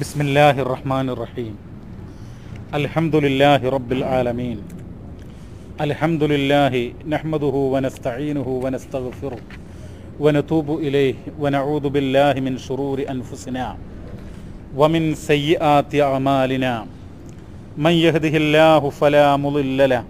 بسم الله الرحمن الرحيم الحمد لله رب العالمين الحمد لله نحمده ونستعينه ونستغفره ونتوب إليه ونعوذ بالله من شرور أنفسنا ومن سيئات أعمالنا من يهده الله فلا مضل له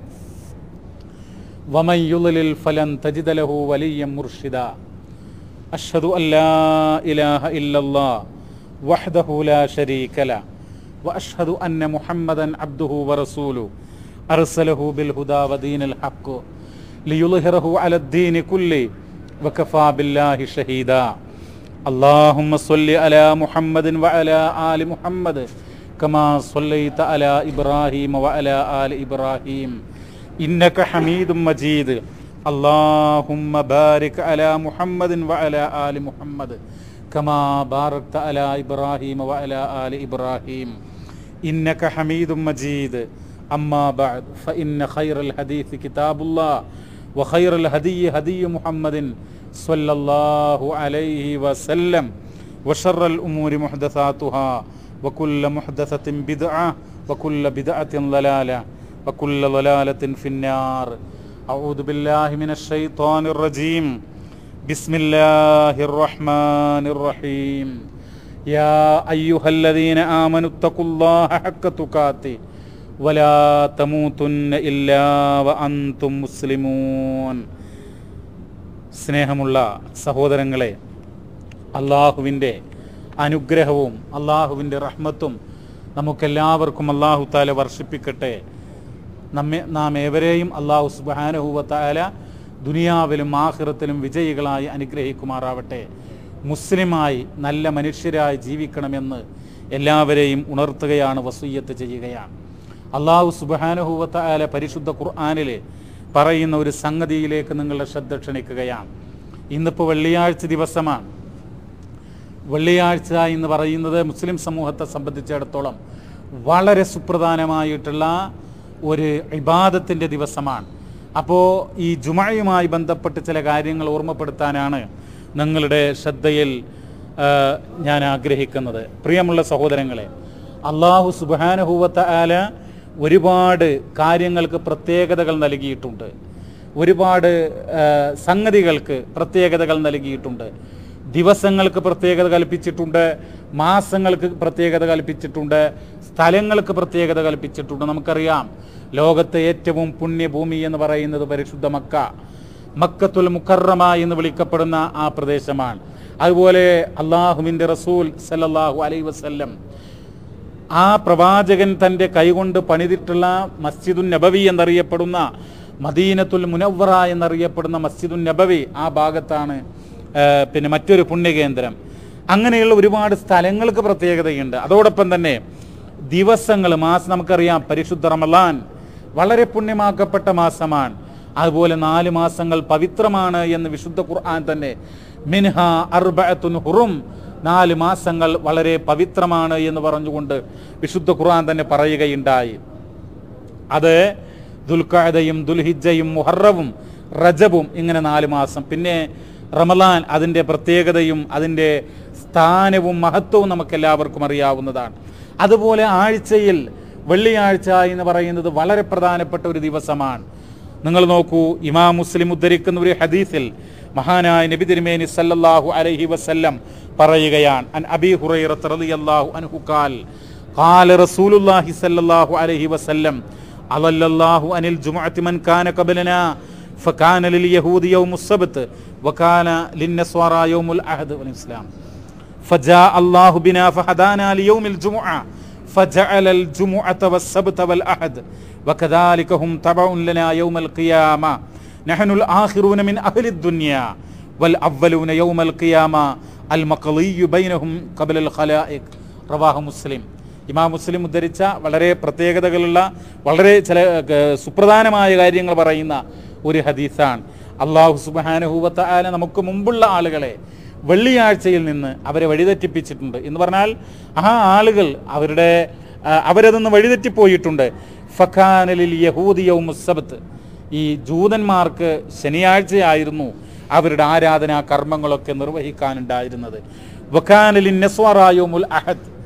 ومن يضلل فلن تجد له وليا مرشدا أشهد أن لا إله إلا الله وحده لا شريك له وأشهد أن محمدا عبده ورسوله أرسله بالهدى ودين الحق ليظهره على الدين كله وكفى بالله شهيدا اللهم صل على محمد وعلى آل محمد كما صليت على إبراهيم وعلى آل إبراهيم إنك حميد مجيد اللهم بارك على محمد وعلى آل محمد كما باركت على إبراهيم وعلى آل إبراهيم إنك حميد مجيد أما بعد فإن خير الحديث كتاب الله وخير الهدي هدي محمد صلى الله عليه وسلم وشر الأمور محدثاتها وكل محدثة بدعة وكل بدعة ضلالة وكل ضلالة في النار أعوذ بالله من الشيطان الرجيم بسم الله الرحمن الرحيم يا أيها الذين آمنوا اتقوا الله حق تقاته ولا تموتن إلا وأنتم مسلمون സ്നേഹമുള്ള സഹോദരങ്ങളെ അള്ളാഹുവിൻ്റെ അനുഗ്രഹവും അള്ളാഹുവിൻ്റെ റഹ്മത്തും നമുക്കെല്ലാവർക്കും അള്ളാഹു താല വർഷിപ്പിക്കട്ടെ നമ്മെ നാം ഏവരെയും അള്ളാഹു സുബാനഹുവത്തായ ദുനിയാവിലും ആഹ്റത്തിലും വിജയികളായി അനുഗ്രഹിക്കുമാറാവട്ടെ മുസ്ലിമായി നല്ല മനുഷ്യരായി ജീവിക്കണമെന്ന് എല്ലാവരെയും ഉണർത്തുകയാണ് വസൂയത്ത് ചെയ്യുകയാണ് അള്ളാഹു സുബാനഹുവത്തായ പരിശുദ്ധ ഖുർആാനിൽ പറയുന്ന ഒരു സംഗതിയിലേക്ക് നിങ്ങളുടെ ശ്രദ്ധ ക്ഷണിക്കുകയാണ് ഇന്നിപ്പോൾ വെള്ളിയാഴ്ച ദിവസമാണ് വെള്ളിയാഴ്ച എന്ന് പറയുന്നത് മുസ്ലിം സമൂഹത്തെ സംബന്ധിച്ചിടത്തോളം വളരെ സുപ്രധാനമായിട്ടുള്ള ഒരു ഇബാദത്തിൻ്റെ ദിവസമാണ് അപ്പോൾ ഈ ജുമയുമായി ബന്ധപ്പെട്ട് ചില കാര്യങ്ങൾ ഓർമ്മപ്പെടുത്താനാണ് നിങ്ങളുടെ ശ്രദ്ധയിൽ ആ, ഞാൻ ആഗ്രഹിക്കുന്നത് പ്രിയമുള്ള സഹോദരങ്ങളെ അള്ളാഹു സുബാനുഭൂവത്ത ആല ഒരുപാട് കാര്യങ്ങൾക്ക് പ്രത്യേകതകൾ നൽകിയിട്ടുണ്ട് ഒരുപാട് ആ, സംഗതികൾക്ക് പ്രത്യേകതകൾ നൽകിയിട്ടുണ്ട് ദിവസങ്ങൾക്ക് പ്രത്യേകത കൽപ്പിച്ചിട്ടുണ്ട് മാസങ്ങൾക്ക് പ്രത്യേകത കൽപ്പിച്ചിട്ടുണ്ട് സ്ഥലങ്ങൾക്ക് പ്രത്യേകത കൽപ്പിച്ചിട്ടുണ്ട് നമുക്കറിയാം ലോകത്തെ ഏറ്റവും പുണ്യഭൂമി എന്ന് പറയുന്നത് പരിശുദ്ധ മക്ക മക്കത്തുൽ മുക്കറമ എന്ന് വിളിക്കപ്പെടുന്ന ആ പ്രദേശമാണ് അതുപോലെ അള്ളാഹുവിൻ്റെ റസൂൽ സല്ലല്ലാഹു അലൈ വസല്ലം ആ പ്രവാചകൻ തൻ്റെ കൈകൊണ്ട് പണിതിട്ടുള്ള മസ്ജിദുൻ നബവി എന്നറിയപ്പെടുന്ന മദീനത്തുൽ മുനവ്വറ എന്നറിയപ്പെടുന്ന മസ്ജിദുൻ നബവി ആ ഭാഗത്താണ് ആ, പിന്നെ മറ്റൊരു പുണ്യകേന്ദ്രം അങ്ങനെയുള്ള ഒരുപാട് സ്ഥലങ്ങൾക്ക് പ്രത്യേകതയുണ്ട് അതോടൊപ്പം തന്നെ ദിവസങ്ങൾ മാസം നമുക്കറിയാം പരിശുദ്ധ റമലാൻ വളരെ പുണ്യമാക്കപ്പെട്ട മാസമാണ് അതുപോലെ നാല് മാസങ്ങൾ പവിത്രമാണ് എന്ന് വിശുദ്ധ ഖുർആൻ തന്നെ മിൻഹ അർബഅത്തുൻ ഹുറും നാല് മാസങ്ങൾ വളരെ പവിത്രമാണ് എന്ന് പറഞ്ഞുകൊണ്ട് വിശുദ്ധ ഖുർആൻ തന്നെ പറയുകയുണ്ടായി അത് ദുൽഖാദയും ദുൽഹിജയും മുഹറവും റജബും ഇങ്ങനെ നാല് മാസം പിന്നെ റമലാൻ അതിൻ്റെ പ്രത്യേകതയും അതിൻ്റെ സ്ഥാനവും മഹത്വവും നമുക്ക് എല്ലാവർക്കും അറിയാവുന്നതാണ് അതുപോലെ ആഴ്ചയിൽ വെള്ളിയാഴ്ച എന്ന് പറയുന്നത് വളരെ പ്രധാനപ്പെട്ട ഒരു ദിവസമാണ് നിങ്ങൾ നോക്കൂ ഇമാം മുസ്ലിം ഉദ്ധരിക്കുന്ന ഒരു ഹദീസിൽ മഹാനായ നബി തിരുമേനി സല്ലല്ലാഹു അലൈഹി വസല്ലം പറയുകയാണ് അൻ അബി ഹുറൈറത്ത് റളിയല്ലാഹു അൻഹു ഖാൽ ഖാല റസൂലുള്ളാഹി സല്ലല്ലാഹു അലൈഹി വസല്ലം അളല്ലല്ലാഹു അനിൽ ജുമുഅത്തി മൻ കാന ഖബലനാ فكان لليهود يوم السبت وكان للنصارى يوم العهد والإسلام فجاء الله بنا فهدانا ليوم الجمعة فجعل الجمعة والسبت والأحد وكذلك هم تبع لنا يوم القيامة نحن الآخرون من أهل الدنيا والأولون يوم القيامة المقضي بينهم قبل الخلائق റവാഹു മുസ്ലിം ഇമാം മുസ്ലിം ഉദ്ധരിച്ച വളരെ പ്രത്യേകതകളുള്ള വളരെ ചില ഏർ, സുപ്രധാനമായ കാര്യങ്ങൾ പറയുന്ന ഒരു ഹദീസാണ് അള്ളാഹു സുബാനുഹൂവത്ത ആല നമുക്ക് മുമ്പുള്ള ആളുകളെ വെള്ളിയാഴ്ചയിൽ നിന്ന് അവരെ വഴിതെറ്റിപ്പിച്ചിട്ടുണ്ട് എന്ന് പറഞ്ഞാൽ ആ ആളുകൾ അവരുടെ ആ, അവരതിൽ നിന്ന് വഴിതെറ്റിപ്പോയിട്ടുണ്ട് ഫഖാനലിൽ യഹൂദിയവും മുസബത്ത് ഈ ജൂതന്മാർക്ക് ശനിയാഴ്ചയായിരുന്നു അവരുടെ ആരാധനാ കർമ്മങ്ങളൊക്കെ നിർവഹിക്കാനുണ്ടായിരുന്നത് വഖാനലിൻ നസ്വറായോമുൽ അഹദ്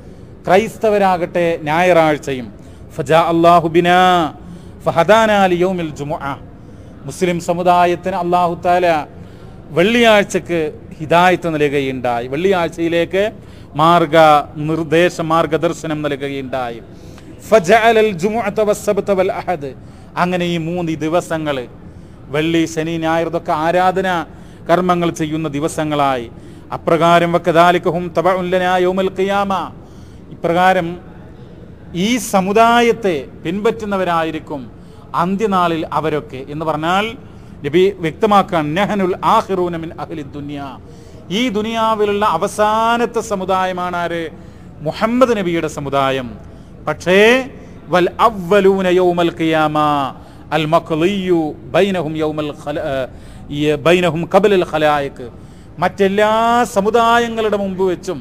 ക്രൈസ്തവരാകട്ടെ ഞായറാഴ്ചയും ഫജാ അള്ളാഹു ബിനാ ഫഹദാനാലി യൗമിൽ ജുമുഅ മുസ്ലിം സമുദായത്തിന് അള്ളാഹു താല വെള്ളിയാഴ്ചക്ക് ഹിദായത്ത് നൽകുകയുണ്ടായി വെള്ളിയാഴ്ചയിലേക്ക് മാർഗ നിർദ്ദേശ മാർഗദർശനം നൽകുകയുണ്ടായി ഫജഅലൽ ജുമുഅത വസ്സബ്ത വൽ അഹദ് അങ്ങനെ ഈ മൂന്ന് ദിവസങ്ങൾ വെള്ളി ശനി ഞായർ ഇതൊക്കെ ആരാധന കർമ്മങ്ങൾ ചെയ്യുന്ന ദിവസങ്ങളായി അപ്രകാരം വക്കദാലിക്കഹും തബഉല്ലനാ യൗമൽ ഖിയാമ ഇപ്രകാരം ഈ സമുദായത്തെ പിൻപറ്റുന്നവരായിരിക്കും അന്ത്യനാളിൽ അവരൊക്കെ എന്ന് പറഞ്ഞാൽ നബി വ്യക്തമാക്കാൻ നെഹനുൽ ആഹിറൂന മിൻ അഹ്ലി ദുനിയ ഈ ദുനിയാവിലുള്ള അവസാനത്തെ സമുദായമാണ് ആര് മുഹമ്മദ് നബിയുടെ സമുദായം പക്ഷേ വൽ അവ്വലൂന യൗമൽ ഖിയാമ അൽ മഖ്ലിയു ബൈനഹും യൗമൽ ഖല ഈ ബൈനഹും ഖബലൽ ഖലായിക് മറ്റെല്ലാ സമുദായങ്ങളുടെ മുമ്പ് വെച്ചും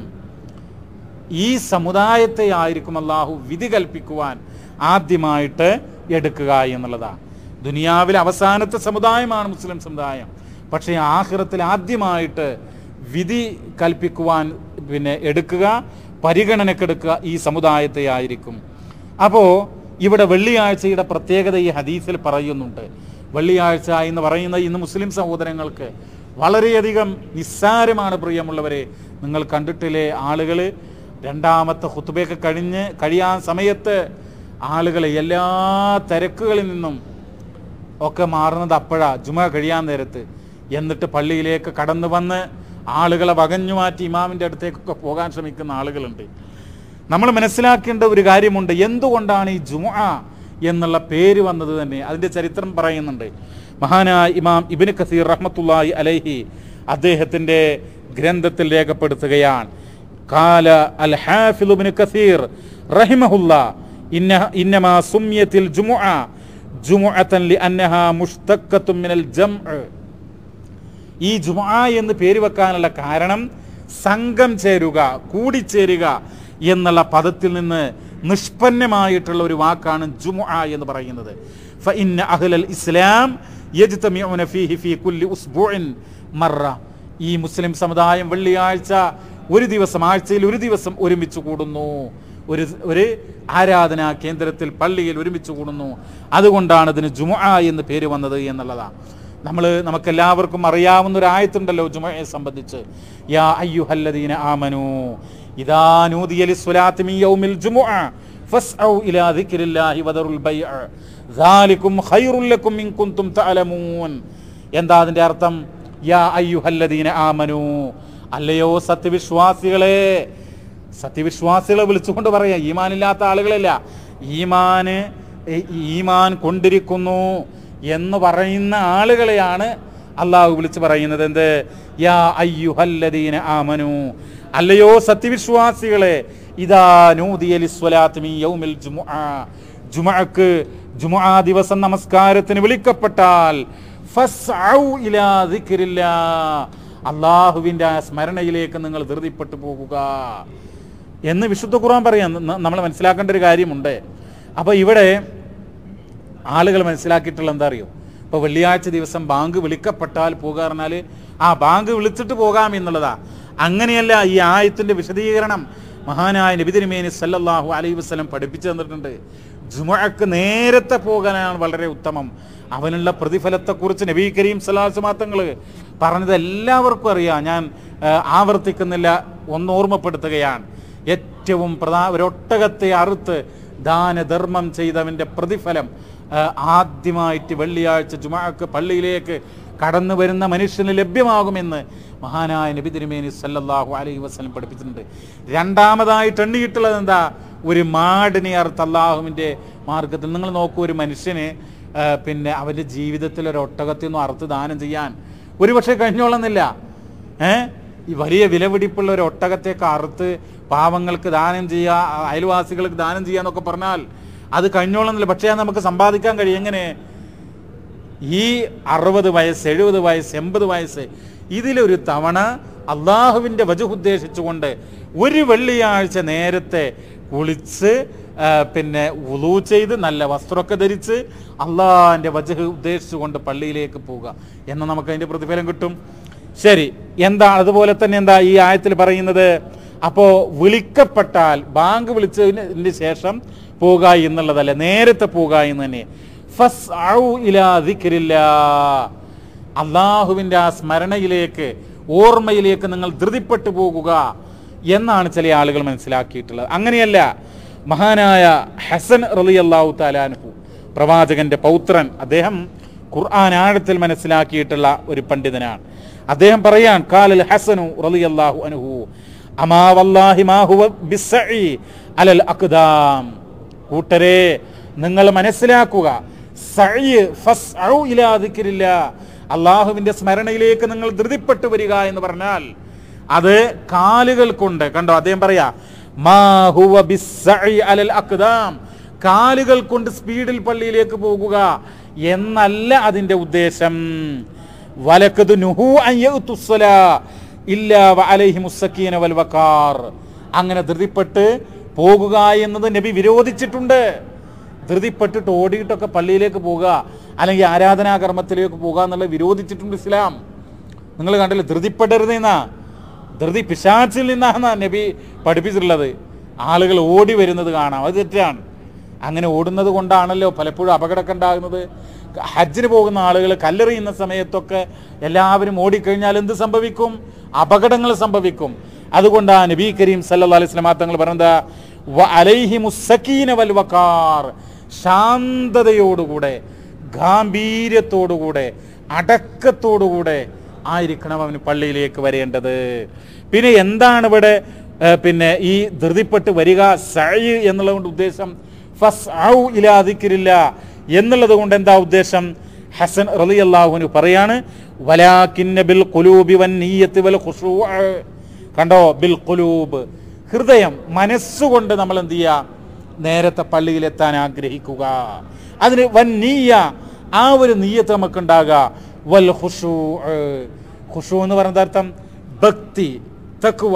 ഈ സമുദായത്തെ ആയിരിക്കും അള്ളാഹു വിധി കൽപ്പിക്കുവാൻ ആദ്യമായിട്ട് എടുക്കുക എന്നുള്ളതാണ് ദുനിയാവിലെ അവസാനത്തെ സമുദായമാണ് മുസ്ലിം സമുദായം പക്ഷേ ആഹിറത്തിൽ ആദ്യമായിട്ട് വിധി കൽപ്പിക്കുവാൻ പിന്നെ എടുക്കുക പരിഗണനക്കെടുക്കുക ഈ സമുദായത്തെ ആയിരിക്കും അപ്പോൾ ഇവിടെ വെള്ളിയാഴ്ചയുടെ പ്രത്യേകത ഈ ഹദീസിൽ പറയുന്നുണ്ട് വെള്ളിയാഴ്ച എന്ന് പറയുന്ന ഇന്ന് മുസ്ലിം സഹോദരങ്ങൾക്ക് വളരെയധികം നിസ്സാരമാണ് പ്രിയമുള്ളവരെ നിങ്ങൾ കണ്ടിട്ടില്ലേ ആളുകൾ രണ്ടാമത്തെ ഹുത്തുബയൊക്കെ കഴിഞ്ഞ് കഴിയാൻ സമയത്ത് ആളുകൾ എല്ലാ തിരക്കുകളിൽ നിന്നും ഒക്കെ മാറുന്നത് അപ്പോഴാ ജുമ കഴിയാൻ നേരത്ത് എന്നിട്ട് പള്ളിയിലേക്ക് കടന്നു വന്ന് ആളുകളെ വകഞ്ഞു മാറ്റി ഇമാമിൻ്റെ അടുത്തേക്കൊക്കെ പോകാൻ ശ്രമിക്കുന്ന ആളുകളുണ്ട് നമ്മൾ മനസ്സിലാക്കേണ്ട ഒരു കാര്യമുണ്ട് എന്തുകൊണ്ടാണ് ഈ ജുമ എന്നുള്ള പേര് വന്നത് തന്നെ അതിൻ്റെ ചരിത്രം പറയുന്നുണ്ട് മഹാനായ ഇമാം ഇബിന് കസീർ റഹ്മത്തുള്ളാഹി അലൈഹി അദ്ദേഹത്തിൻ്റെ ഗ്രന്ഥത്തിൽ രേഖപ്പെടുത്തുകയാണ് കാല അൽ ഹാഫിദ് ഇബ്നു കസീർ റഹിമഹുല്ല ഇന്ന ഇന്നമാ സുമ്യത്തിൽ ജുമുഅ ജുമുഅത്തൻ ലിഅന്നഹാ മുഷ്തഖത്തും മിനൽ ജംഅ് ഈ ജുമാ എന്ന് പേര് വെക്കാനുള്ള കാരണം സംഘം ചേരുക കൂടിച്ചേരുക എന്നുള്ള പദത്തിൽ നിന്ന് നിഷ്പന്നമായിട്ടുള്ള ഒരു വാക്കാണ് ജുമുഅ എന്ന് പറയുന്നത് ഫഇന്ന അഹ്ലൽ ഇസ്ലാം യജ്തമിഉന ഫീഹി ഫീ കുല്ലി ഉസ്ബുഇൻ മറ ഈ മുസ്ലിം സമുദായം വെള്ളിയാഴ്ച ഒരു ദിവസം ആഴ്ചയിൽ ഒരു ദിവസം ഒരുമിച്ച് കൂടുന്നു ഒരു ഒരു ആരാധനാ കേന്ദ്രത്തിൽ പള്ളിയിൽ ഒരുമിച്ച് കൂടുന്നു അതുകൊണ്ടാണ് ഇതിന് ജുമുഅ എന്ന് പേര് വന്നത് എന്നുള്ളതാണ് നമ്മൾ നമുക്കെല്ലാവർക്കും അറിയാവുന്ന ഒരു ആയത്തുണ്ടല്ലോ ജുമയെ സംബന്ധിച്ച് യാ അയ്യുഹല്ലദീന ആമനു ഇദാ നൂദിയ ലിസ്വലാത്തി മിൻ യൗമിൽ ജുമുഅ ഫസ്ഔ ഇലാ ദിക്രില്ലാഹി വദറുൽ ബൈഅ ദാലികും ഖൈറുൽ ലക്കും ഇൻ കുൻതും തഅലമൂൻ എന്താ അതിന്റെ അർത്ഥം യാ അയ്യുഹല്ലദീന ആമനു അല്ലയോ സത്യവിശ്വാസികളെ സത്യവിശ്വാസികളെ വിളിച്ചുകൊണ്ട് പറയാം ഈമാനില്ലാത്ത ആളുകളല്ല ഈമാന് ഈ- ഈമാൻ കൊണ്ടിരിക്കുന്നു എന്ന് പറയുന്ന ആളുകളെയാണ് അള്ളാഹു വിളിച്ച് പറയുന്നത് എന്ത് യാ അയ്യുഹല്ലദീന ആമനു അല്ലയോ സത്യവിശ്വാസികളെ ഇതാ നൂദിയലിസ്വലാത്ത് മീ യൗമിൽ ജുമുഅ ജുമുഅക്ക് ജുമുഅ ദിവസം നമസ്കാരത്തിന് വിളിക്കപ്പെട്ടാൽ ഫസ്ഔ ഇലാ ദിക്രില്ലാ അള്ളാഹുവിൻ്റെ ആ സ്മരണയിലേക്ക് നിങ്ങൾ ധൃതിപ്പെട്ടു പോകുക എന്ന് വിശുദ്ധ ഖുർആൻ പറയാം ന- നമ്മൾ മനസ്സിലാക്കേണ്ട ഒരു കാര്യമുണ്ട് അപ്പോൾ ഇവിടെ ആളുകൾ മനസ്സിലാക്കിയിട്ടുള്ള എന്താ അറിയോ ഇപ്പോൾ വെള്ളിയാഴ്ച ദിവസം ബാങ്ക് വിളിക്കപ്പെട്ടാൽ പോകുക പറഞ്ഞാൽ ആ ബാങ്ക് വിളിച്ചിട്ട് പോകാം എന്നുള്ളതാ അങ്ങനെയല്ല ഈ ആയത്തിന്റെ വിശദീകരണം മഹാനായ നബി തിരുമേനി സല്ലല്ലാഹു അലൈഹി വസല്ലം പഠിപ്പിച്ചു തന്നിട്ടുണ്ട് ജുമഅക്ക് നേരത്തെ പോകാനാണ് വളരെ ഉത്തമം അവനുള്ള പ്രതിഫലത്തെക്കുറിച്ച് നബി കരീം സലാസ് മാത്തങ്ങൾ പറഞ്ഞത് എല്ലാവർക്കും അറിയാം ഞാൻ ആ, ആവർത്തിക്കുന്നില്ല ഒന്ന് ഓർമ്മപ്പെടുത്തുകയാണ് ഏറ്റവും പ്രധാന ഒരൊട്ടകത്തെ അറുത്ത് ദാനധർമ്മം ചെയ്തവന്റെ പ്രതിഫലം ആ, ആദ്യമായിട്ട് വെള്ളിയാഴ്ച ജുമാക്ക് പള്ളിയിലേക്ക് കടന്നു വരുന്ന മനുഷ്യന് ലഭ്യമാകുമെന്ന് മഹാനായ നബി തിരുമേനി സല്ലല്ലാഹു അലൈഹി വസല്ലം പഠിപ്പിച്ചിട്ടുണ്ട് രണ്ടാമതായിട്ട് എണ്ണിയിട്ടുള്ളത് എന്താ ഒരു മാടിനെ അറുത്ത് അള്ളാഹുവിൻ്റെ മാർഗത്തിൽ നിങ്ങൾ നോക്കൂ ഒരു മനുഷ്യന് ആ, പിന്നെ അവൻ്റെ ജീവിതത്തിൽ ഒരു ഒട്ടകത്തിൽ നിന്നും അറുത്ത് ദാനം ചെയ്യാൻ ഒരു പക്ഷേ കഴിഞ്ഞോളുന്നില്ല ഏഹ് ഈ വലിയ വിലപിടിപ്പുള്ള ഒരു ഒട്ടകത്തേക്ക് അറുത്ത് പാവങ്ങൾക്ക് ദാനം ചെയ്യുക അയൽവാസികൾക്ക് ദാനം ചെയ്യുക എന്നൊക്കെ പറഞ്ഞാൽ അത് കഴിഞ്ഞോളുന്നില്ല പക്ഷേ അത് നമുക്ക് സമ്പാദിക്കാൻ കഴിയും എങ്ങനെ ഈ അറുപത് വയസ്സ് എഴുപത് വയസ്സ് എൺപത് വയസ്സ് ഇതിലൊരു തവണ അള്ളാഹുവിൻ്റെ വജു ഉദ്ദേശിച്ചുകൊണ്ട് ഒരു വെള്ളിയാഴ്ച നേരത്തെ കുളിച്ച് ആ, പിന്നെ ഉളു ചെയ്ത് നല്ല വസ്ത്രമൊക്കെ ധരിച്ച് അള്ളാഹിൻ്റെ വജഹ് ഉദ്ദേശിച്ചുകൊണ്ട് പള്ളിയിലേക്ക് പോവുക എന്ന് നമുക്ക് അതിൻ്റെ പ്രതിഫലം കിട്ടും ശരി എന്താ അതുപോലെ തന്നെ എന്താ ഈ ആയത്തിൽ പറയുന്നത് അപ്പോൾ വിളിക്കപ്പെട്ടാൽ ബാങ്ക് വിളിച്ചതിന് ശേഷം പോകുക എന്നുള്ളതല്ല നേരത്തെ പോകുക എന്ന് തന്നെ ഫസ് ഇലാ ദിക്രില്ലാ അള്ളാഹുവിൻ്റെ ആ സ്മരണയിലേക്ക് ഓർമ്മയിലേക്ക് നിങ്ങൾ ധൃതിപ്പെട്ടു പോകുക എന്നാണ് ചില ആളുകൾ മനസ്സിലാക്കിയിട്ടുള്ളത് അങ്ങനെയല്ല മഹാനായ ഹസൻ റലി അള്ളാഹു താലാൻഹു പ്രവാചകന്റെ പൗത്രൻ അദ്ദേഹം ഖുർആൻ ആഴത്തിൽ മനസ്സിലാക്കിയിട്ടുള്ള ഒരു പണ്ഡിതനാണ് അദ്ദേഹം പറയാൻ കാലൽ ഹസനു റലി അള്ളാഹു അനുഹു അമാ വല്ലാഹി മാ ഹുവ ബിസ്സഇ അലൽ അഖ്ദാം കൂട്ടരെ നിങ്ങൾ മനസ്സിലാക്കുക സഅയ് ഫസ്അഉ ഇലാ ദിക്രില്ലാ അള്ളാഹുവിന്റെ സ്മരണയിലേക്ക് നിങ്ങൾ ധൃതിപ്പെട്ടു വരിക എന്ന് പറഞ്ഞാൽ അത് കാലുകൾ കൊണ്ട് കണ്ടോ അദ്ദേഹം പറയാ മാ ഹുവ ബിസ്സഇ അലൽ അഖ്ദാം കാലുകൾ കൊണ്ട് സ്പീഡിൽ പള്ളിയിലേക്ക് പോകുക എന്നല്ല അതിന്റെ ഉദ്ദേശം വലക്കത് നുഹു അൻ യഅ്തുസ്സലാ ഇല്ലാ വഅലൈഹി മുസ്സക്കീന വൽ വഖാർ അങ്ങനെ ധൃതിപ്പെട്ട് പോകുക എന്നത് നബി വിരോധിച്ചിട്ടുണ്ട് ധൃതിപ്പെട്ടിട്ട് ഓടിയിട്ടൊക്കെ പള്ളിയിലേക്ക് പോകുക അല്ലെങ്കിൽ ആരാധനാകർമ്മത്തിലേക്ക് പോകുക എന്നുള്ളത് വിരോധിച്ചിട്ടുണ്ട് ഇസ്ലാം നിങ്ങൾ കണ്ടില്ലേ ധൃതിപ്പെടരുത് എന്നാ ധൃതി പിശാച്ചിൽ നിന്നാണ് നബി പഠിപ്പിച്ചിട്ടുള്ളത് ആളുകൾ ഓടി വരുന്നത് കാണാം അത് തെറ്റാണ് അങ്ങനെ ഓടുന്നത് കൊണ്ടാണല്ലോ പലപ്പോഴും അപകടമൊക്കെ ഉണ്ടാകുന്നത് ഹജ്ജിന് പോകുന്ന ആളുകൾ കല്ലെറിയുന്ന സമയത്തൊക്കെ എല്ലാവരും ഓടിക്കഴിഞ്ഞാൽ എന്ത് സംഭവിക്കും അപകടങ്ങൾ സംഭവിക്കും അതുകൊണ്ടാണ് നബി കരീം സല്ലല്ലാഹു അലൈഹി വസല്ലം തങ്ങൾ പറഞ്ഞത് വ അലൈഹിമുസ് സക്കീന വൽ വഖാർ ശാന്തതയോടുകൂടെ ഗാംഭീര്യത്തോടുകൂടെ അടക്കത്തോടുകൂടെ ആയിരിക്കണം അവന് പള്ളിയിലേക്ക് വരേണ്ടത് പിന്നെ എന്താണ് ഇവിടെ ഏ, പിന്നെ ഈ ധൃതിപ്പെട്ട് വരിക സഴ് എന്നുള്ള കൊണ്ട് ഉദ്ദേശം ഫസ് ഇലാതിക്കില്ല എന്നുള്ളത് കൊണ്ട് എന്താ ഉദ്ദേശം ഹസൻ റലി അള്ളാഹുവിന് പറയാണ് വലാക്കിന്ന ബിൽ ഖുലൂബി വൻ നീയത്ത് വൽ ഖുശൂ' കണ്ടോ ബിൽ ഖുലൂബ് ഹൃദയം മനസ്സുകൊണ്ട് നമ്മൾ എന്ത് ചെയ്യുക നേരത്തെ പള്ളിയിലെത്താൻ ആഗ്രഹിക്കുക അതിന് വൻ നീയ ആ ഒരു നീയത്ത് നമുക്കുണ്ടാകുക വൽ ഖുശൂ ഖുശൂ എന്ന് പറയുന്ന അർത്ഥം ഭക്തി തക്കുവ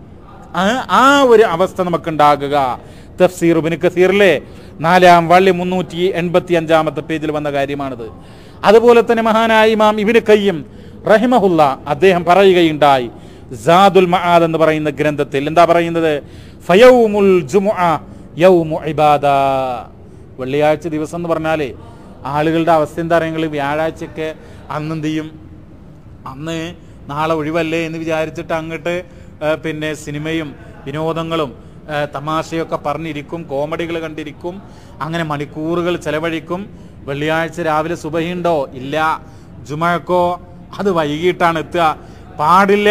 ആ- ആ ഒരു അവസ്ഥ നമുക്കുണ്ടാകുക തഫ്സീർ ഇബ്നു കസീറിലെ നാലാം വള്ളി മുന്നൂറ്റി എൺപത്തി അഞ്ചാമത്തെ പേജിൽ വന്ന കാര്യമാണിത് അതുപോലെ തന്നെ മഹാനായ ഇമാം ഇബിന് കയ്യം റഹിമഹുല്ല അദ്ദേഹം പറയുകയുണ്ടായി സാദുൽ മആദ് എന്ന് പറയുന്ന ഗ്രന്ഥത്തിൽ എന്താ പറയുന്നത് ഫയൗമുൽ ജുമുഅ യൗമു ഇബാദ വെള്ളിയാഴ്ച ദിവസം എന്ന് പറഞ്ഞാലേ ആളുകളുടെ അവസ്ഥ എന്താ പറയുക വ്യാഴാഴ്ചയൊക്കെ അന്ന് എന്ത് ചെയ്യും അന്ന് നാളെ ഒഴിവല്ലേ എന്ന് വിചാരിച്ചിട്ട് അങ്ങോട്ട് ആ, പിന്നെ സിനിമയും വിനോദങ്ങളും ആ, തമാശയൊക്കെ പറഞ്ഞിരിക്കും കോമഡികൾ കണ്ടിരിക്കും അങ്ങനെ മണിക്കൂറുകൾ ചെലവഴിക്കും വെള്ളിയാഴ്ച രാവിലെ സുബഹിയുണ്ടോ ഇല്ല ജുമഴക്കോ അത് വൈകിട്ടാണ് എത്തുക പാടില്ല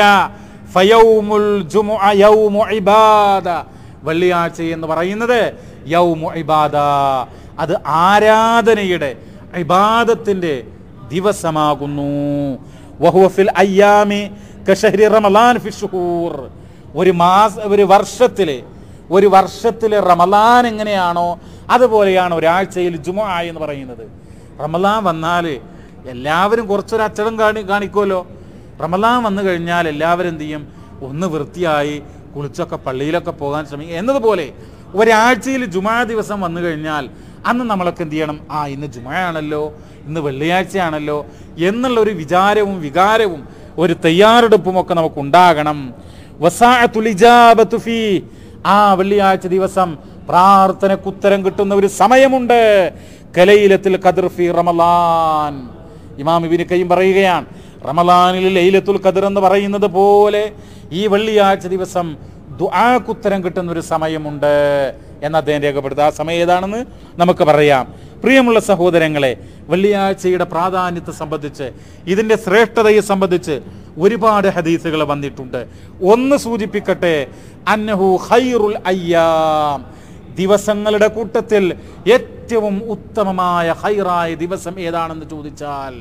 ഫയൗമുൽ ജുമുഅ യൗമു ഇബാദ വെള്ളിയാഴ്ച എന്ന് പറയുന്നത് യൗമു ഇബാദ അത് ആരാധനയുടെ ഇബാദത്തിന്റെ ദിവസമാകുന്നു വഹുവ ഫിൽ അയ്യാമി കശഹരി റമളാൻ ഫി ഷുഹൂർ ഒരു മാസ ഒരു വർഷത്തിലെ ഒരു വർഷത്തിലെ റമലാൻ എങ്ങനെയാണോ അതുപോലെയാണ് ഒരാഴ്ചയിൽ ജുമ എന്ന് പറയുന്നത് റമലാൻ വന്നാൽ എല്ലാവരും കുറച്ചൊരു അച്ചടം കാണി കാണിക്കുമല്ലോ റമലാൻ വന്നു കഴിഞ്ഞാൽ എല്ലാവരും എന്ത് ചെയ്യും ഒന്ന് വൃത്തിയായി കുളിച്ചൊക്കെ പള്ളിയിലൊക്കെ പോകാൻ ശ്രമിക്കും എന്നതുപോലെ ഒരാഴ്ചയിൽ ജുമാ ദിവസം വന്നു കഴിഞ്ഞാൽ അന്ന് നമ്മളൊക്കെ എന്ത് ചെയ്യണം ആ ഇന്ന് ജുമയാണല്ലോ ഇന്ന് വെള്ളിയാഴ്ചയാണല്ലോ എന്നുള്ള ഒരു വിചാരവും വികാരവും ഒരു തയ്യാറെടുപ്പും ഒക്കെ നമുക്ക് ഉണ്ടാകണം വസാഅത്തുൽ ഇജാബത്തു ഫീ. ആ വെള്ളിയാഴ്ച ദിവസം പ്രാർത്ഥനക്ക് ഉത്തരം കിട്ടുന്ന ഒരു സമയമുണ്ട് കലയിലത്തിൽ ഖദർ ഫി റമലാൻ ഇമാം ഇബിന് കയ്യും പറയുകയാണ് റമലാനിൽ ലൈലത്തുൽ ഖദർ എന്ന് പറയുന്നത് പോലെ ഈ വെള്ളിയാഴ്ച ദിവസം ദുആക്കുത്തരം കിട്ടുന്ന ഒരു സമയമുണ്ട് എന്ന് അദ്ദേഹം രേഖപ്പെടുത്തുക ആ സമയം ഏതാണെന്ന് നമുക്ക് പറയാം പ്രിയമുള്ള സഹോദരങ്ങളെ വെള്ളിയാഴ്ചയുടെ പ്രാധാന്യത്തെ സംബന്ധിച്ച് ഇതിന്റെ ശ്രേഷ്ഠതയെ സംബന്ധിച്ച് ഒരുപാട് ഹദീസുകൾ വന്നിട്ടുണ്ട് ഒന്ന് സൂചിപ്പിക്കട്ടെ അന്നഹു ഖൈറുൽ അയ്യാം ദിവസങ്ങളുടെ കൂട്ടത്തിൽ ഏറ്റവും ഉത്തമമായ ഹൈറായ ദിവസം ഏതാണെന്ന് ചോദിച്ചാൽ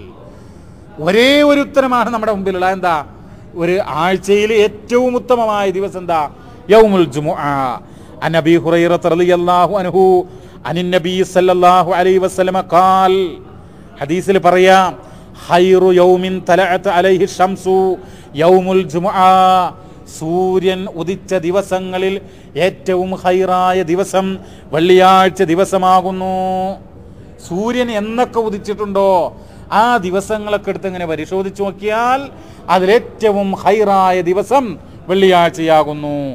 ഒരേ ഒരു ഉത്തരമാണ് നമ്മുടെ മുമ്പിലുള്ള എന്താ ഒരു ആഴ്ചയിൽ ഏറ്റവും ഉത്തമമായ ദിവസം എന്താ യൗമുൽ ജുമുഅ അൻ അബീ ഹുറൈറ റളിയല്ലാഹു അൻഹു അനിൻ നബി സല്ലല്ലാഹു അലൈഹി വസല്ലമ ഖാൽ ഹദീസിൽ പറയാം ഖൈറു യൗമിൻ തലഅത്ത് അലൈഹി ഷംസു യൗമുൽ ജുമുഅ സൂര്യൻ ഉദിച്ച ദിവസങ്ങളിൽ ഏറ്റവും ഹൈറായ ദിവസം വെള്ളിയാഴ്ച ദിവസമാകുന്നു സൂര്യൻ എന്നൊക്കെ ഉദിച്ചിട്ടുണ്ടോ ആ ദിവസങ്ങളൊക്കെ എടുത്ത് ഇങ്ങനെ പരിശോധിച്ച് നോക്കിയാൽ അതിലേറ്റവും ഹൈറായ ദിവസം വെള്ളിയാഴ്ചയാകുന്നു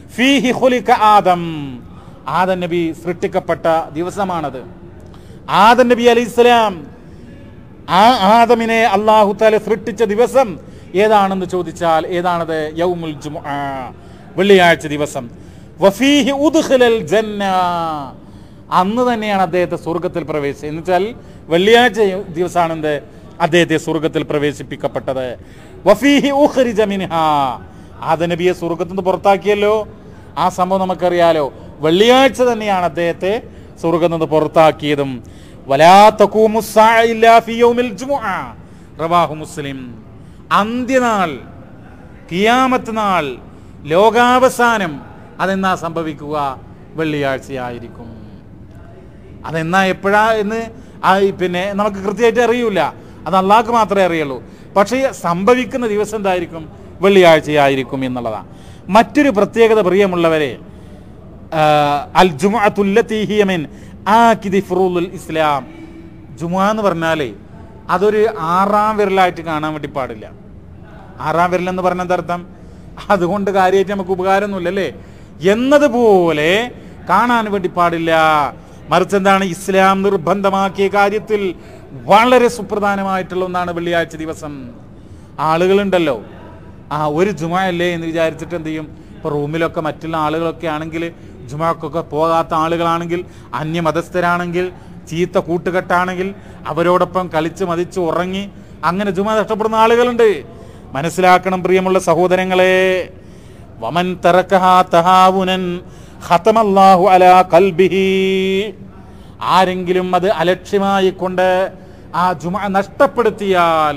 ഫീഹി ഖുലിക ആദം ആദം നബി സൃഷ്ടിക്കപ്പെട്ട ദിവസമാണത് ആദം നബി അലൈഹിസ്സലാം ആ ആദമിനെ അള്ളാഹു താല സൃഷ്ടിച്ച ദിവസം ഏതാണെന്ന് ചോദിച്ചാൽ ഏതാണത് യൗമുൽ ജുമുഅ വെള്ളിയാഴ്ച ദിവസം വഫീഹി ഉദ്ഖിലൽ ജന്ന അന്ന് തന്നെയാണ് അദ്ദേഹത്തെ സ്വർഗത്തിൽ പ്രവേശിച്ചത് എന്ന് വെച്ചാൽ വെള്ളിയാഴ്ച ദിവസമാണ് എന്ത് അദ്ദേഹത്തെ സ്വർഗത്തിൽ പ്രവേശിപ്പിക്കപ്പെട്ടത് വഫീഹി ഉഖ്രിജ മിൻഹാ ആദ നബിയെ സ്വർഗത്തിൽ നിന്ന് പുറത്താക്കിയല്ലോ ആ സംഭവം നമുക്കറിയാലോ വെള്ളിയാഴ്ച തന്നെയാണ് അദ്ദേഹത്തെ സ്വർഗത്തിൽ നിന്ന് പുറത്താക്കിയതും വലാ തഖൂമു സ്സാഅ ഇല്ലാ ഫീ യൗമിൽ ജുമുഅ റവാഹു മുസ്ലിം അന്ത്യനാൾ കിയാമത്ത് നാൾ ലോകാവസാനം അതെന്നാ സംഭവിക്കുക വെള്ളിയാഴ്ചയായിരിക്കും അതെന്നാ എപ്പോഴാ എന്ന് ആ ഈ പിന്നെ നമുക്ക് കൃത്യമായിട്ട് അറിയൂല അത് അള്ളാഹ്ക്ക് മാത്രമേ അറിയുള്ളൂ പക്ഷേ സംഭവിക്കുന്ന ദിവസം എന്തായിരിക്കും വെള്ളിയാഴ്ചയായിരിക്കും എന്നുള്ളതാണ് മറ്റൊരു പ്രത്യേകത പ്രിയമുള്ളവരെ ആ, അൽ ജുമുഅത്തുല്ലത്തി ഹിയ മിൻ ആകിദി ഫുറൂലുൽ ഇസ്ലാം ജുമുഅ എന്ന് പറഞ്ഞാലേ അതൊരു ആറാം വിരലായിട്ട് കാണാൻ വേണ്ടി പാടില്ല ആറാം വിരൽ എന്ന് പറഞ്ഞ അർത്ഥം അതുകൊണ്ട് കാര്യമായിട്ട് നമുക്ക് ഉപകാരമൊന്നുമില്ല അല്ലേ എന്നതുപോലെ കാണാൻ വേണ്ടി പാടില്ല മറിച്ച് എന്താണ് ഇസ്ലാം നിർബന്ധമാക്കിയ കാര്യത്തിൽ വളരെ സുപ്രധാനമായിട്ടുള്ള ഒന്നാണ് വെള്ളിയാഴ്ച ദിവസം ആളുകളുണ്ടല്ലോ ആ ഒരു ജുമ അല്ലേ എന്ന് വിചാരിച്ചിട്ട് എന്ത് ചെയ്യും ഇപ്പോൾ റൂമിലൊക്കെ മറ്റുള്ള ആളുകളൊക്കെ ആണെങ്കിൽ ജുമാക്കൊക്കെ പോകാത്ത ആളുകളാണെങ്കിൽ അന്യമതസ്ഥരാണെങ്കിൽ ചീത്ത കൂട്ടുകെട്ടാണെങ്കിൽ അവരോടൊപ്പം കളിച്ച് മതിച്ച് ഉറങ്ങി അങ്ങനെ ജുമ നഷ്ടപ്പെടുന്ന ആളുകളുണ്ട് മനസ്സിലാക്കണം പ്രിയമുള്ള സഹോദരങ്ങളെ വമൻ തറക്കഹാ തഹാവുനൻ ഖതമല്ലാഹു അലാ ഖൽബിഹി ആരെങ്കിലും അത് അലക്ഷ്യമായി കൊണ്ട് ആ ജുമ നഷ്ടപ്പെടുത്തിയാൽ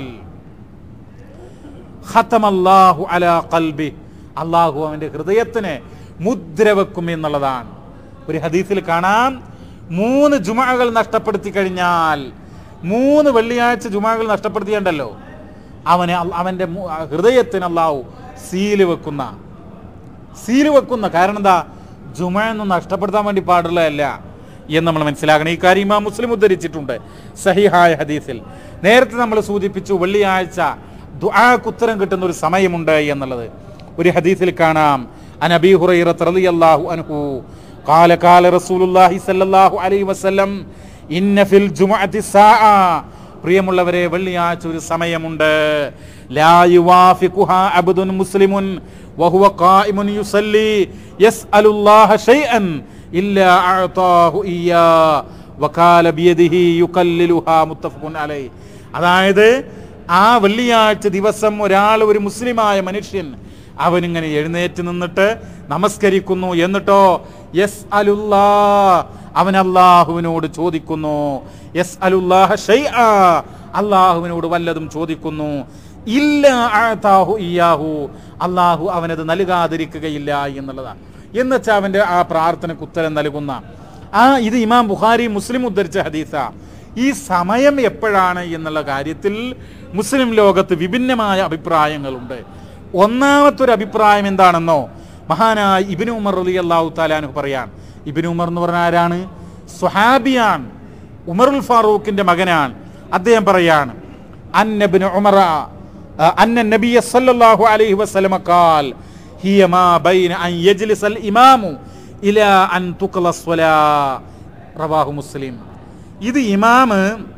ഖതമല്ലാഹു അലാ ഖൽബി അള്ളാഹു അവന്റെ ഹൃദയത്തിന് മുദ്ര വെക്കും എന്നുള്ളതാണ് ഒരു ഹദീസിൽ കാണാം മൂന്ന് ജുമകൾ നഷ്ടപ്പെടുത്തി കഴിഞ്ഞാൽ മൂന്ന് വെള്ളിയാഴ്ച ജുമകൾ നഷ്ടപ്പെടുത്തിയുണ്ടല്ലോ അവന് അൽ- അവന്റെ മു- ഹൃദയത്തിന് അള്ളാഹു സീല് വെക്കുന്ന സീല് വെക്കുന്ന കാരണം എന്താ ജുമയൊന്നും നഷ്ടപ്പെടുത്താൻ വേണ്ടി പാടുള്ളതല്ല എന്ന് നമ്മൾ മനസ്സിലാക്കണം ഈ കാര്യം ഇമാം മുസ്ലിം ഉദ്ധരിച്ചിട്ടുണ്ട് സഹിഹായ ഹദീസിൽ നേരത്തെ നമ്മൾ സൂചിപ്പിച്ചു വെള്ളിയാഴ്ച ദുആക്ക് ഉത്തരം കിട്ടുന്ന ഒരു സമയമുണ്ട് എന്നുള്ളത് ഒരു ഹദീസിൽ കാണാം അൻ അബീ ഹുറൈറത്ത് റളിയല്ലാഹു അൻഹു قال قال رسول الله صلى الله عليه وسلم ഇന്ന ഫിൽ ജുമുഅത്തി സാഅ പ്രിയമുള്ളവരെ വെള്ളിയാഴ്ച ഒരു സമയമുണ്ട് ലാ യുവാഫിഖുഹാ അബ്ദുൻ മുസ്ലിമുൻ വഹുവ ഖായിമുൻ യുസല്ലി യസ്അലുല്ലാഹ ഷൈഅൻ ഇല്ലാ അഅതാഹു ഇയ്യാ വകാല ബിയദിഹി യുകല്ലിലുഹാ മുത്തഫഖുൻ അലൈഹി അതായത് ആ വെള്ളിയാഴ്ച ദിവസം ഒരാൾ ഒരു മുസ്ലിമായ മനുഷ്യൻ അവനിങ്ങനെ എഴുന്നേറ്റ് നിന്നിട്ട് നമസ്കരിക്കുന്നു എന്നിട്ടോ യസ് അലുല്ലാ അവൻ അള്ളാഹുവിനോട് ചോദിക്കുന്നു യസ് അലുല്ലാഹ ഷൈആ അള്ളാഹുവിനോട് വല്ലതും ചോദിക്കുന്നു ഇല്ല അഅതാഹു ഇയ്യാഹു അള്ളാഹു അവനത് നൽകാതിരിക്കുകയില്ല എന്നുള്ളതാണ് എന്നുവെച്ചാൽ അവന്റെ ആ പ്രാർത്ഥനയ്ക്ക് ഉത്തരം നൽകുന്ന ആ ഇത് ഇമാം ബുഖാരി മുസ്ലിം ഉദ്ധരിച്ച ഹദീസ ഈ സമയം എപ്പോഴാണ് എന്നുള്ള കാര്യത്തിൽ മുസ്ലിം ലോകത്ത് വിഭിന്നമായ അഭിപ്രായങ്ങളുണ്ട് ഒന്നാമത്തെ ഒരു അഭിപ്രായം എന്താണെന്നോ മഹാനായ ഇബിന് ഉമർ അലി അള്ളാഹു താലാനു പറയാൻ ഇബിന് ഉമർ എന്ന് പറഞ്ഞ ആരാണ് സുഹാബിയാണ് ഉമറുൽ ഫാറൂഖിന്റെ മകനാണ് അദ്ദേഹം പറയാണ് അന്നബിന് ഉമറ അന്ന നബിയ സല്ലല്ലാഹു അലൈഹി വസല്ലമ ഖാൽ ഹിയ മാ ബൈന അൻ യജ്ലിസൽ ഇമാമു ഇലാ അൻ തുഖല സ്വലാ റവാഹു മുസ്ലിം ഇത് ഇമാമ്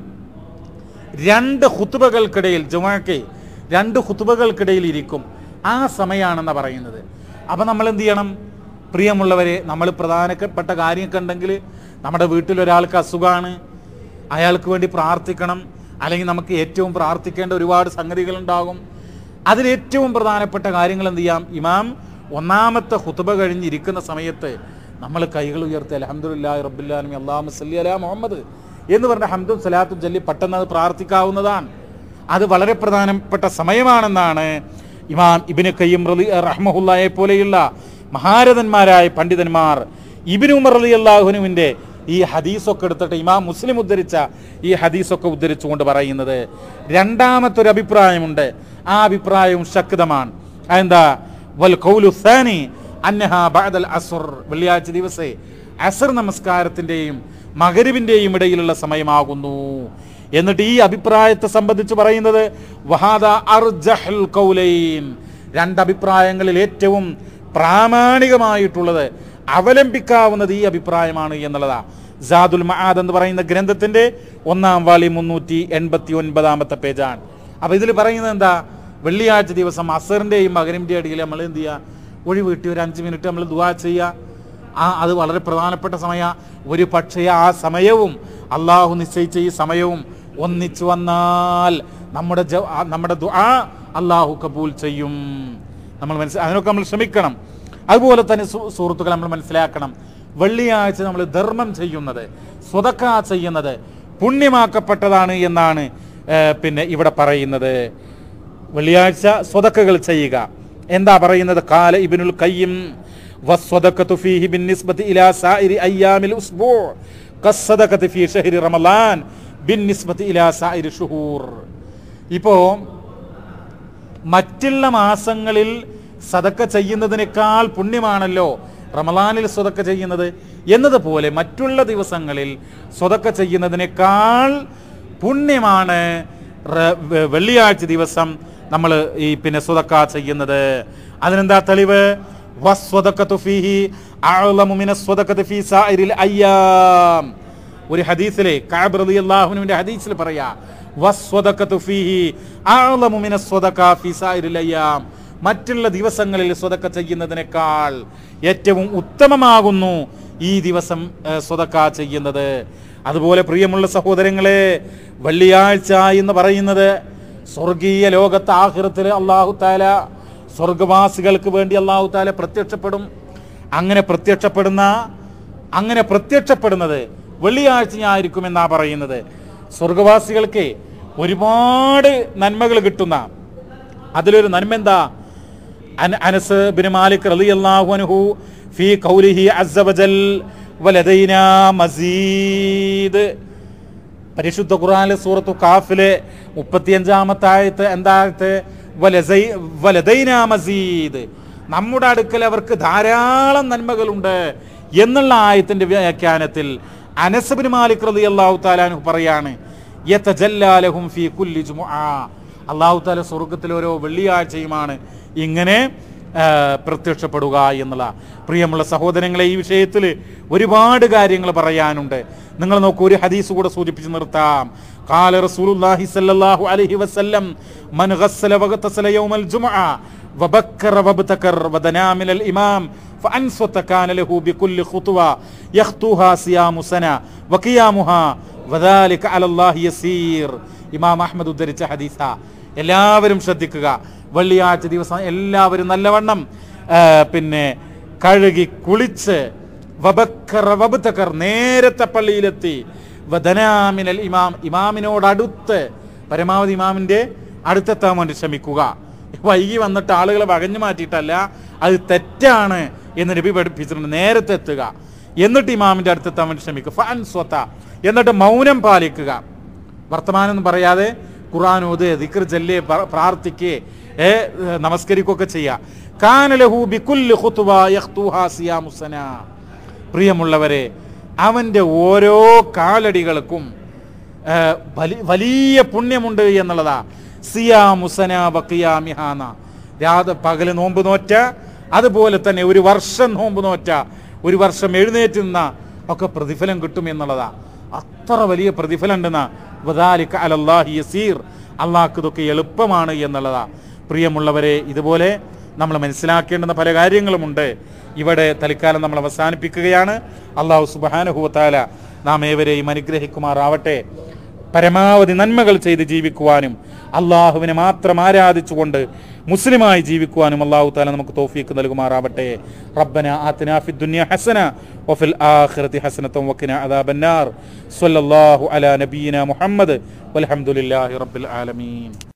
രണ്ട് ഹുത്തുബകൾക്കിടയിൽ ജുമാക്ക് രണ്ട് ഹുത്തുബകൾക്കിടയിൽ ഇരിക്കും ആ സമയമാണെന്ന് പറയുന്നത് അപ്പൊ നമ്മൾ എന്ത് ചെയ്യണം പ്രിയമുള്ളവരെ നമ്മൾ പ്രധാനപ്പെട്ട കാര്യമൊക്കെ ഉണ്ടെങ്കിൽ നമ്മുടെ വീട്ടിൽ ഒരാൾക്ക് അസുഖമാണ് അയാൾക്ക് വേണ്ടി പ്രാർത്ഥിക്കണം അല്ലെങ്കിൽ നമുക്ക് ഏറ്റവും പ്രാർത്ഥിക്കേണ്ട ഒരുപാട് സംഗതികളുണ്ടാകും അതിൽ ഏറ്റവും പ്രധാനപ്പെട്ട കാര്യങ്ങൾ എന്ത് ചെയ്യാം ഇമാം ഒന്നാമത്തെ ഹുത്തുബ കഴിഞ്ഞിരിക്കുന്ന സമയത്ത് നമ്മൾ കൈകൾ ഉയർത്തി അലഹമുല്ലാ റബ്ബുല്ലാലും അള്ളാഹു സല്ലി അലാ മുഹമ്മദ് എന്ന് പറഞ്ഞ ഹംദും സലാത്തും ചൊല്ലി പെട്ടെന്ന് അത് പ്രാർത്ഥിക്കാവുന്നതാണ് അത് വളരെ പ്രധാനപ്പെട്ട സമയമാണെന്നാണ് ഇമാം ഇബിന് കയ്യം റലി റഹ്മഹുല്ലായെ പോലെയുള്ള മഹാരഥന്മാരായ പണ്ഡിതന്മാർ ഇബിന് ഉമർ അലി അള്ളാഹുനുവിൻ്റെ ഈ ഹദീസൊക്കെ എടുത്തിട്ട് ഇമാം മുസ്ലിം ഉദ്ധരിച്ച ഈ ഹദീസൊക്കെ ഉദ്ധരിച്ചുകൊണ്ട് പറയുന്നത് രണ്ടാമത്തെ ഒരു അഭിപ്രായമുണ്ട് ആ അഭിപ്രായവും ശക്തമാണ് അതെന്താ വൽ ഖൗലു സാനി അന്നഹ ബഅദൽ അസ്ർ വെള്ളിയാഴ്ച ദിവസേ അസർ നമസ്കാരത്തിന്റെയും മകരിവിന്റെയും ഇടയിലുള്ള സമയമാകുന്നു എന്നിട്ട് ഈ അഭിപ്രായത്തെ സംബന്ധിച്ച് പറയുന്നത് വഹാദ അർജഹൽ കൗലൈൻ രണ്ട് അഭിപ്രായങ്ങളിൽ ഏറ്റവും പ്രാമാണികമായിട്ടുള്ളത് അവലംബിക്കാവുന്നത് ഈ അഭിപ്രായമാണ് എന്നുള്ളതാ ജാദുൽ മഹാദ് എന്ന് പറയുന്ന ഗ്രന്ഥത്തിന്റെ ഒന്നാം വാളി മുന്നൂറ്റി എൺപത്തി ഒൻപതാമത്തെ പേജാണ് അപ്പൊ ഇതിൽ പറയുന്നത് എന്താ വെള്ളിയാഴ്ച ദിവസം അസറിന്റെയും മകരന്റെയും ഇടയിൽ നമ്മൾ എന്ത് ചെയ്യുക ഒഴിവ് കിട്ടി ഒരു അഞ്ച് മിനിറ്റ് നമ്മൾ ദുവാ ചെയ്യുക ആ അത് വളരെ പ്രധാനപ്പെട്ട സമയ ഒരു പക്ഷേ ആ സമയവും അള്ളാഹു നിശ്ചയിച്ച ഈ സമയവും ഒന്നിച്ചു വന്നാൽ നമ്മുടെ ജ- ആ നമ്മുടെ ദുആ അള്ളാഹു കബൂൽ ചെയ്യും നമ്മൾ മനസ്സിൽ അതിനൊക്കെ നമ്മൾ ശ്രമിക്കണം അതുപോലെ തന്നെ സു- സുഹൃത്തുക്കൾ നമ്മൾ മനസ്സിലാക്കണം വെള്ളിയാഴ്ച നമ്മൾ ധർമ്മം ചെയ്യുന്നത് സ്വതക്ക ചെയ്യുന്നത് പുണ്യമാക്കപ്പെട്ടതാണ് എന്നാണ് ഏർ, പിന്നെ ഇവിടെ പറയുന്നത് വെള്ളിയാഴ്ച സ്വതക്കകൾ ചെയ്യുക എന്താ പറയുന്നത് കാല ഇബ്നുൽ കയ്യിം വസ്വദഖത്തു ഫീഹി ബിന്നിസ്ബതി ഇലാ സായിരി അയ്യാമിൽ ഉസ്ബൂ കസ്സദഖത്തി ഫീ ഷഹ്രി റമളാൻ ബിന്നിസ്ബതി ഇലാ സായിരി ഷുഹൂർ ഇപ്പോ മറ്റുള്ള മാസങ്ങളിൽ സദക്ക ചെയ്യുന്നതിനേക്കാൾ പുണ്യമാണല്ലോ റമലാനിൽ സ്വതക്ക ചെയ്യുന്നത് എന്നതുപോലെ മറ്റുള്ള ദിവസങ്ങളിൽ സ്വതക്ക ചെയ്യുന്നതിനേക്കാൾ പുണ്യമാണ് റ- വെ- വെള്ളിയാഴ്ച ദിവസം നമ്മൾ ഈ പിന്നെ സ്വതക്ക ചെയ്യുന്നത് അതിനെന്താ തെളിവ് വസ്വദഖത്തു ഫീഹി അഅ്ലമു മിനസ്വദഖത്തി ഫീ സായിരിൽ അയ്യാം ഒരു ഹദീസിലെ കഅബ് റളിയല്ലാഹുവിന്റെ ഹദീസിൽ പറയാ വസ്വദഖത്തു ഫീഹി അഅ്ലമു മിനസ്വദഖ ഫീ സായിരിൽ അയ്യാം മറ്റുള്ള ദിവസങ്ങളിൽ സ്വതക്ക ചെയ്യുന്നതിനേക്കാൾ ഏറ്റവും ഉത്തമമാകുന്നു ഈ ദിവസം ഏഹ്, സ്വതക്ക ചെയ്യുന്നത് അതുപോലെ പ്രിയമുള്ള സഹോദരങ്ങളെ വെള്ളിയാഴ്ച എന്ന് പറയുന്നത് സ്വർഗീയ ലോകത്ത് ആഹിറത്തിൽ അള്ളാഹു താല സ്വർഗവാസികൾക്ക് വേണ്ടി അള്ളാഹു താല പ്രത്യക്ഷപ്പെടും അങ്ങനെ പ്രത്യക്ഷപ്പെടുന്ന അങ്ങനെ പ്രത്യക്ഷപ്പെടുന്നത് വെള്ളിയാഴ്ചയായിരിക്കും എന്നാ പറയുന്നത് സ്വർഗവാസികൾക്ക് ഒരുപാട് നന്മകൾ കിട്ടുന്ന അതിലൊരു നന്മ എന്താ അന- അനസ് ബിൻ മാലിക് റളിയല്ലാഹു അൻഹു ഫീ ഖൗലിഹി അസ്സ വജൽ വലദൈനാ മസീദ് പരിശുദ്ധ ഖുർആനിലെ സൂറത്തു കാഫിലെ മുപ്പത്തിയഞ്ചാമത്തെ ആയത്ത് എന്തായത്ത് വലസൈ- വലദൈനാ മസീദ് നമ്മുടെ അടുക്കൽ അവർക്ക് ധാരാളം നന്മകളുണ്ട് എന്നുള്ള ആയത്തിന്റെ വ്യാഖ്യാനത്തിൽ അനസബിൻ മാലിക് റതി അള്ളാഹു താലാനു പറയാണ് യതജല്ലാലഹും ഫീ കുല്ലി ജുമുആ അള്ളാഹു താല സ്വർഗത്തിൽ ഓരോ വെള്ളിയാഴ്ചയുമാണ് ഇങ്ങനെ ആ, പ്രത്യക്ഷപ്പെടുക എന്നുള്ള പ്രിയമുള്ള സഹോദരങ്ങളെ ഈ വിഷയത്തിൽ ഒരുപാട് കാര്യങ്ങൾ പറയാനുണ്ട് നിങ്ങൾ നോക്കൂ ഒരു ഹദീസ് കൂടെ സൂചിപ്പിച്ച് നിർത്താം قال رسول الله صلى الله عليه وسلم من غسل وغتسل يوم الجمعة وبكر وابتكر ودنا من الإمام فأنصت كان له بكل خطوة يخطوها صيام سنة وقيامها وذلك على الله يسير ഇമാം അഹമ്മദ് ഉദ്ധരിച്ച ഹദീസ എല്ലാവരും ശ്രദ്ധിക്കുക വെള്ളിയാഴ്ച ദിവസം എല്ലാവരും നല്ലവണ്ണം ആ, പിന്നെ കഴുകി കുളിച്ച് വബക്കർ വബുത്തക്കർ നേരത്തെ പള്ളിയിലെത്തി വദനാമിനൽ ഇമാം ഇമാമിനോടടുത്ത് പരമാവധി ഇമാമിന്റെ അടുത്തെത്താൻ വേണ്ടി ശ്രമിക്കുക വൈകി വന്നിട്ട് ആളുകളെ വകഞ്ഞു മാറ്റിയിട്ടല്ല അത് തെറ്റാണ് എന്ന് നബി പഠിപ്പിച്ചിട്ടുണ്ട് നേരത്തെ എത്തുക എന്നിട്ട് ഇമാമിന്റെ അടുത്തെത്താൻ വേണ്ടി ശ്രമിക്കുക ഫാൻ സ്വത്ത എന്നിട്ട് മൗനം പാലിക്കുക വർത്തമാനം ഒന്നും പറയാതെ ഖുർആൻ ഓത് ദിക്ർ ചൊല്ല് പ്രാർത്ഥിക്ക് ഏ നമസ്കരിക്കുകയൊക്കെ ചെയ്യുക കാനലഹു ബികുല്ലി ഖുത്വ യഖ്തുഹാ സിയാമുസന പ്രിയമുള്ളവരെ അവന്റെ ഓരോ കാലടികൾക്കും ഏ, വലി- വലിയ പുണ്യമുണ്ട് എന്നുള്ളതാ സിയാമുസന വക്കിയാമിഹാന രാത പകല് നോമ്പ് നോറ്റ അതുപോലെ തന്നെ ഒരു വർഷം നോമ്പ് നോറ്റ ഒരു വർഷം എഴുന്നേറ്റ് നിന്ന ഒക്കെ പ്രതിഫലം കിട്ടും എന്നുള്ളതാ അത്ര വലിയ പ്രതിഫലം ഉണ്ടെന്ന വദാലിക അലല്ലാഹി യസീർ അള്ളാഹ്ക്ക് ഇതൊക്കെ എളുപ്പമാണ് എന്നുള്ളതാ പ്രിയമുള്ളവരെ ഇതുപോലെ നമ്മൾ മനസ്സിലാക്കേണ്ടുന്ന പല കാര്യങ്ങളുമുണ്ട് ഇവിടെ തൽക്കാലം നമ്മൾ അവസാനിപ്പിക്കുകയാണ് അള്ളാഹു സുബാനുഹുവത്താല നാം ഏവരെയും അനുഗ്രഹിക്കുമാറാവട്ടെ പരമാവധി നന്മകൾ ചെയ്ത് ജീവിക്കുവാനും അള്ളാഹുവിനെ മാത്രം ആരാധിച്ചുകൊണ്ട് മുസ്ലിമായി ജീവിക്കുവാനും അള്ളാഹു താല നമുക്ക് തോഫീക്ക് നൽകുമാറാവട്ടെ റബ്ബന ആത്തിന ഫി ദുനിയ ഹസന വഫിൽ ആഖിറതി ഹസനത്തും വഖിന അദാബന്നാർ സ്വല്ലല്ലാഹു അലാ നബിയിന മുഹമ്മദ് വൽഹംദുലില്ലാഹി റബ്ബിൽ ആലമീൻ